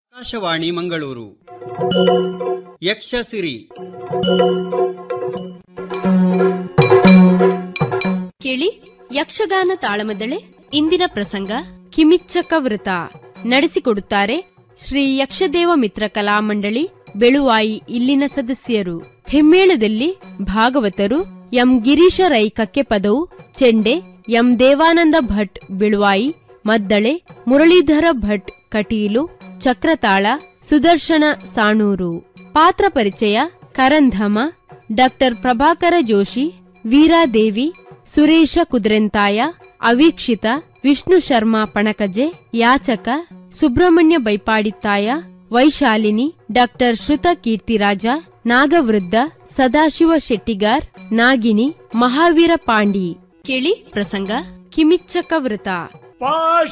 ಆಕಾಶವಾಣಿ ಮಂಗಳೂರು ಯಕ್ಷಸಿರಿ ಕೇಳಿ ಯಕ್ಷಗಾನ ತಾಳಮದ್ದಳೆ ಇಂದಿನ ಪ್ರಸಂಗ ಕಿಮಿಚ್ಚಕ ವೃತ ನಡೆಸಿಕೊಡುತ್ತಾರೆ ಶ್ರೀ ಯಕ್ಷದೇವ ಮಿತ್ರ ಕಲಾಮಂಡಳಿ ಬೆಳುವಾಯಿ ಇಲ್ಲಿನ ಸದಸ್ಯರು ಹೆಮ್ಮೇಳದಲ್ಲಿ ಭಾಗವತರು ಎಂ ಗಿರೀಶ ರೈ ಕಕ್ಕೆಪದವು ಚೆಂಡೆ ಎಂ ದೇವಾನಂದ ಭಟ್ ಬೆಳುವಾಯಿ ಮದ್ದಳೆ ಮುರಳೀಧರ ಭಟ್ ಕಟೀಲು ಚಕ್ರತಾಳ ಸುದರ್ಶನ ಸಾಣೂರು ಪಾತ್ರ ಪರಿಚಯ ಕರಂಧಮ ಡಾಕ್ಟರ್ ಪ್ರಭಾಕರ ಜೋಶಿ ವೀರಾದೇವಿ ಸುರೇಶ ಕುದ್ರೆಂತಾಯ ಅವೀಕ್ಷಿತ ವಿಷ್ಣು ಶರ್ಮಾ ಪಣಕಜೆ ಯಾಚಕ ಸುಬ್ರಹ್ಮಣ್ಯ ಬೈಪಾಡಿತ್ತಾಯ ವೈಶಾಲಿನಿ ಡಾಕ್ಟರ್ ಶ್ರುತ ಕೀರ್ತಿರಾಜ ನಾಗವೃದ್ಧ ಸದಾಶಿವ ಶೆಟ್ಟಿಗಾರ್ ನಾಗಿಣಿ ಮಹಾವೀರ ಪಾಂಡಿ ಕೇಳಿ ಪ್ರಸಂಗ ಕಿಮಿಚ್ಚಕ ವೃತ